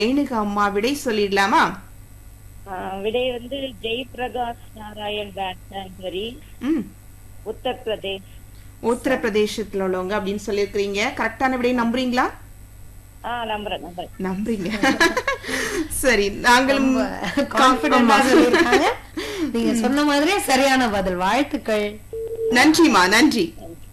ரேணுகா அம்மா விடை சொல்லிடலாமா ஆஹ் விடை வந்து ஜெயபிரகாஷ் நாராயண் பேட்ரி ம் உத்தரப்பிரதேஷ் உத்தரப்பிரதேசத்துல உள்ளவங்க அப்படின்னு சொல்லியிருக்கிறீங்க கரெக்டான விடை நம்புறீங்களா ஆ நம்புறேன் நம்புறேன் நம்புறீங்க சரி நாங்களும் கான்பிடண்டா சொல்லியிருக்காங்க நீங்க சொன்ன மாதிரியே சரியான பதில் வாழ்த்துக்கள் நன்றிமா நன்றி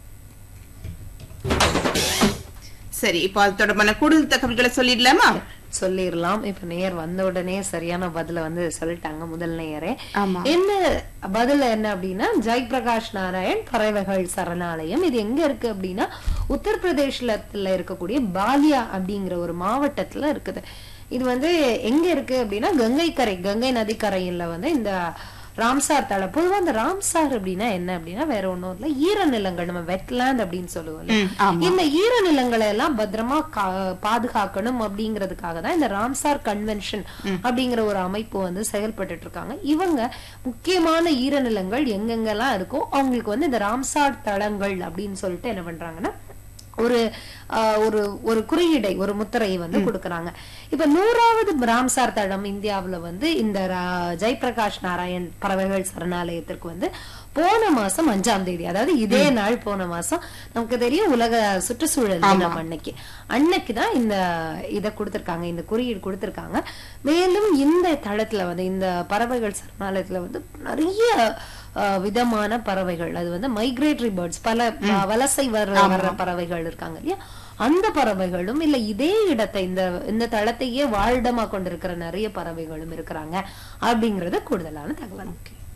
சரி இப்போ அது தொடர்பான கூடுதல் தகவல்களை சொல்லிடலாமா சொல்லிடலாம் இப்ப நேயர் வந்த உடனே சரியான பதில வந்து சொல்லிட்டாங்க முதல் நேயரே ஆமா என்ன பதில் என்ன அப்படின்னா ஜெய் பிரகாஷ் நாராயண் பறவைகள் சரணாலயம் இது எங்க இருக்கு அப்படின்னா உத்தரப்பிரதேசத்துல இருக்கக்கூடிய பாலியா அப்படிங்கிற ஒரு மாவட்டத்துல இருக்குது இது வந்து எங்க இருக்கு அப்படின்னா கங்கை கரை கங்கை நதிக்கரையில வந்து இந்த ராம்சார் தளம் பொதுவா இந்த ராம்சார் அப்படின்னா என்ன அப்படின்னா வேற ஒண்ணும் இல்ல ஈரநிலங்கள் நம்ம வெட்லேண்ட் அப்படின்னு சொல்லுவோம்ல ம், ஆமா இந்த ஈரநிலங்களை எல்லாம் பத்திரமா கா- பாதுகாக்கணும் அப்படிங்கிறதுக்காக தான் இந்த ராம்சார் கன்வென்ஷன் அப்படிங்கிற ஒரு அமைப்பு வந்து செயல்பட்டுட்டு இருக்காங்க இவங்க முக்கியமான ஈரநிலங்கள் எங்கெங்கெல்லாம் இருக்கோ அவங்களுக்கு வந்து இந்த ராம்சார் தளங்கள் அப்படின்னு சொல்லிட்டு என்ன பண்றாங்கன்னா ஒரு ஆஹ், ஒரு ஒரு குறியீடை ஒரு முத்திரையை வந்து கொடுக்கறாங்க இப்ப நூறாவது ராம்சார் தளம் இந்தியாவுல வந்து இந்த ரா- ஜெயபிரகாஷ் நாராயண் பறவைகள் சரணாலயத்திற்கு வந்து போன மாசம் அஞ்சாம் தேதி அதாவது இதே நாள் போன மாசம் நமக்கு தெரியும் உலக சுற்றுச்சூழல் தினம் அன்னைக்கு அன்னைக்கு தான் இந்த இத கொடுத்திருக்காங்க இந்த குறியீடு கொடுத்திருக்காங்க மேலும் இந்த தளத்துல வந்து இந்த பறவைகள் சரணாலயத்துல வந்து நிறைய அஹ், விதமான பறவைகள் அது வந்து மைக்ரேட்டரி பேர்ட்ஸ் பல அஹ், வலசை வர வர்ற பறவைகள் இருக்காங்க இல்லையா அந்த பறவைகளும் இல்ல இதே இடத்தை இந்த இந்த தளத்தையே வாழிடமா கொண்டிருக்கிற நிறைய பறவைகளும் இருக்கிறாங்க அப்படிங்கறது கூடுதலான தகவல்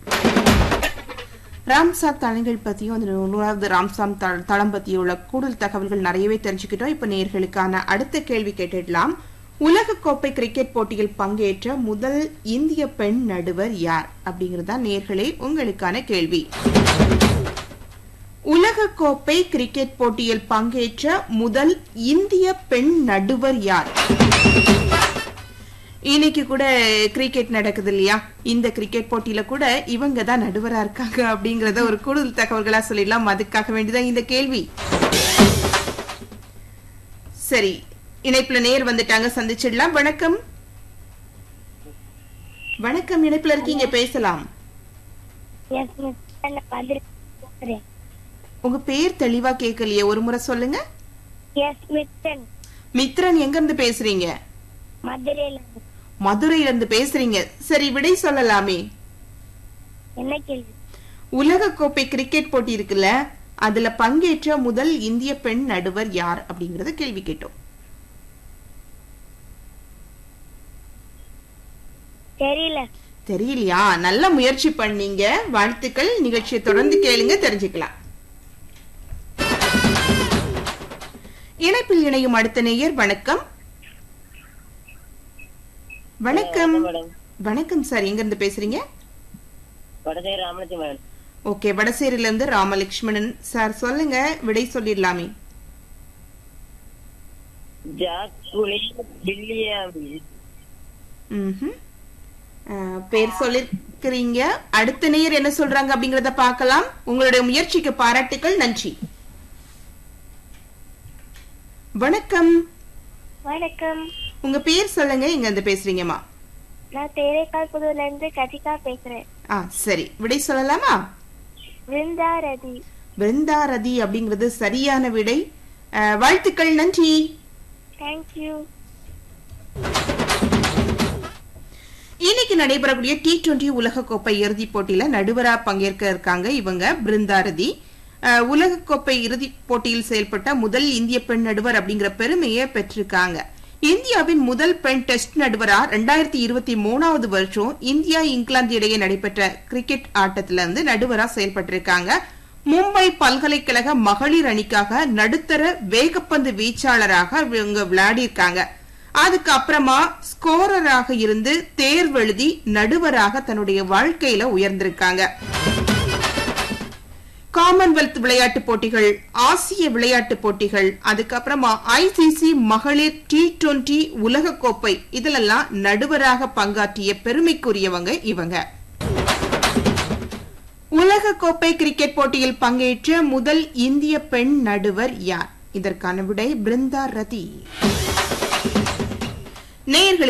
ராம்சார் தளங்கள் பத்தியும் அந்த நூறாவது ராம்சாம் த- தளம் பத்தியும் உள்ள கூடுதல் தகவல்கள் நிறையவே தெரிஞ்சுக்கிட்டோம் இப்ப நேர்களுக்கான அடுத்த கேள்வி கேட்டுடலாம் உலக கோப்பை கிரிக்கெட் போட்டியில் பங்கேற்ற முதல் இந்திய பெண் நடுவர் யார் அப்படிங்கறதா நேர்களே உங்களுக்கான கேள்வி உலக கோப்பை கிரிக்கெட் போட்டியில் பங்கேற்ற முதல் இந்திய பெண் நடுவர் யார் இன்னைக்கு கூட கிரிக்கெட் நடக்குது இல்லையா இந்த கிரிக்கெட் போட்டியில கூட இவங்க தான் நடுவரா இருக்காங்க அப்படிங்கறத ஒரு கூடுதல் தகவல்களா சொல்லிடலாம் அதுக்காக வேண்டிதான் இந்த கேள்வி சரி இணைப்புல நேர் வந்துட்டாங்க சந்திச்சிடலாம் வணக்கம் வணக்கம் இணைப்புல இருக்கீங்க பேசலாம் எஸ் மிஸ் நான் மதுரை பேசுறேன் உங்க பேர் தெளிவா கேட்கலையே ஒரு முறை சொல்லுங்க எஸ் மித்தன் மித்ரன் எங்க இருந்து பேசுறீங்க மதுரையில இருந்து. மதுரையில இருந்து பேசுறீங்க சரி விடை சொல்லலாமே என்ன கேள்வி உலக கோப்பை கிரிக்கெட் போட்டி இருக்குல்ல அதுல பங்கேற்ற முதல் இந்திய பெண் நடுவர் யார் அப்படிங்கறத கேள்வி கேட்டோம் தெரியல தெரியலையா நல்ல முயற்சி பண்ணீங்க வாழ்த்துக்கள் நிகழ்ச்சியை தொடர்ந்து கேளுங்க தெரிஞ்சுக்கலாம் இணைப்பில் இணையும் அடுத்த நேயர் வணக்கம் வணக்கம் மேடம் வணக்கம் சார் எங்க இருந்து பேசுறீங்க வடதே ராமலட்சுமி மேடம் ஓகே வடசேரியில இருந்து ராமலட்சுமணன் சார் சொல்லுங்க விடை சொல்லிடலாமே ஜாக்குலி வில்லியம் ம்ஹும். அஹ், பேர் சொல்லிருக்கிறீங்க அடுத்த நேயர் என்ன சொல்றாங்க அப்படிங்கறத பார்க்கலாம் உங்களுடைய முயற்சிக்கு பாராட்டுக்கள் நன்றி வணக்கம் வணக்கம் உங்க பேர் சொல்லுங்க இங்க இருந்து பேசுறீங்கம்மா நான் தேரைக்கால் புதூர்ல இருந்து கதிகா பேசுறேன் ஆ சரி விடை சொல்லலாமா விருந்தா ரதி பிருந்தாரதி அப்படிங்கிறது சரியான விடை அஹ், வாழ்த்துக்கள் நன்றி தேங்க்யூ இன்னைக்கு நடைபெறக்கூடிய டி டுவெண்டி உலகக்கோப்பை இறுதிப் போட்டியில நடுவரா பங்கேற்க இருக்காங்க இவங்க பிருந்தாரதி அஹ், உலகக்கோப்பை இறுதிப் போட்டியில் செயல்பட்ட முதல் இந்திய பெண் நடுவர் அப்படிங்கிற பெருமையை பெற்றிருக்காங்க இந்தியாவின் முதல் பெண் டெஸ்ட் நடுவரா ரெண்டாயிரத்தி இருபத்தி மூணாவது வருஷம் இந்தியா இங்கிலாந்து இடையே நடைபெற்ற கிரிக்கெட் ஆட்டத்துல இருந்து நடுவரா செயல்பட்டிருக்காங்க மும்பை பல்கலைக்கழக மகளிர் அணிக்காக நடுத்தர வேகப்பந்து வீச்சாளராக இவங்க விளையாடியிருக்காங்க அதுக்கு அப்புறமா ஸ்கோரராக இருந்து தேர்வெழுதி நடுவராக தன்னுடைய வாழ்க்கையில உயர்ந்திருக்காங்க காமன்வெல்த் விளையாட்டுப் போட்டிகள் ஆசிய விளையாட்டுப் போட்டிகள் அதுக்கப்புறமா ஐசிசி மகளிர் டி டுவெண்டி உலகக்கோப்பை இதிலெல்லாம் நடுவராக பங்காற்றிய பெருமைக்குரியவங்க இவங்க உலகக்கோப்பை கிரிக்கெட் போட்டியில் பங்கேற்ற முதல் இந்திய பெண் நடுவர் யார் இதற்கான விடை பிருந்தா ரதி நேயர்களுக்கு